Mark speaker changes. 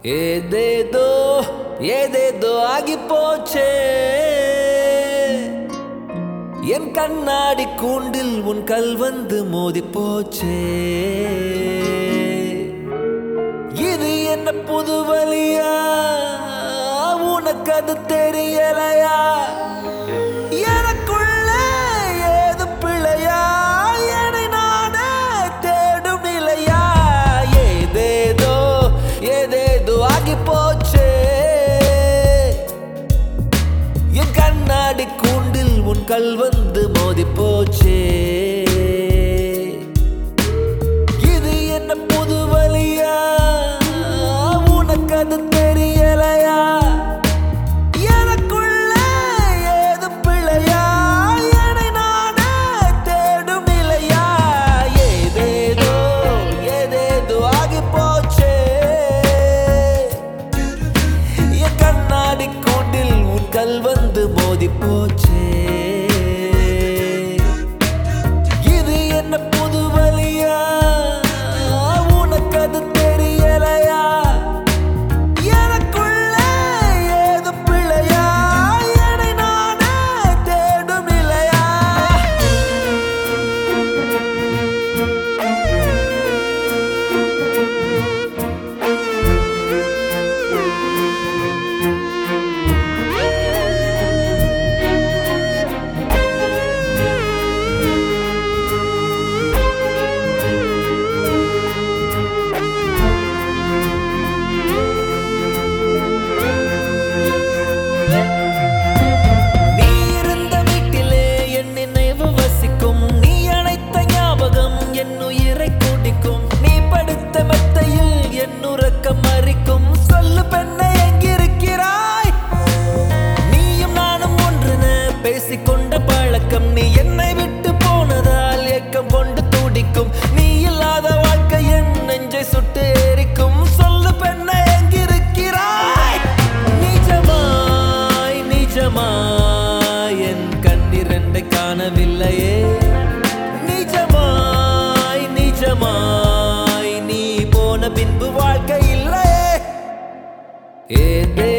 Speaker 1: ஏதேதோ ஏதேதோ ஆகி போச்சே என் கண்ணாடி கூண்டில் உன் கல் வந்து மோதி போச்சே இது என்ன புது வழியா உனக்கு அது தெரியலையா எனக்குள்ள ஏது பிழையா என்னை நானே தேடும் நிலையா ஏதேதோ ஏதேதோ ஆகி போச்சே என் கண்ணாடி கூண்டில் உன் கல் வந்து மோதி போச்சே இது என்ன புது வழியா உனக்கு அது தெரியலையா எனக்குள்ள ஏது பிழையா என்னை நானே தேடும் நிலையா ஏதேதோ ஏதேதோ ஆகி போச்சே என் கண்ணாடி கூண்டில் உன் கல் வந்து மோதி போச்சே இது என்ன புது வழியா உனக்கு அது தெரியலையா எனக்குள்ள ஏது பிழையா என்னை நானே தேடும் நிலையா நீ இருந்த வீட்டிலே என் நினைவு வசிக்கும் நீ அணைத்த ஞாபகம் என் உயிரை குடிக்கும் நீ படுத்த மெத்தையில் என் உறக்கம் மறிக்கும் சொல்லு பெண்ணை எங்கிருக்கிறாய் நீயும் நானும் ஒன்றுன பேசிக்கொண்ட பழக்கம் நீ என்னை விட்டு போனதால் ஏக்கம் கொண்டு துடிக்கும் நீ இல்லாத வாழ்க்கை என் நெஞ்சை சுட்டு எரிக்கும் சொல்லு பெண்ணை எங்கிருக்கிறாய் நிஜமாய் நிஜமாய் என் கண்ணிரண்டை காணவில்லையே நிஜமாய் நிஜமாய் நீ போன பின்பு வாழ்க்கை இல்லையே ஏதே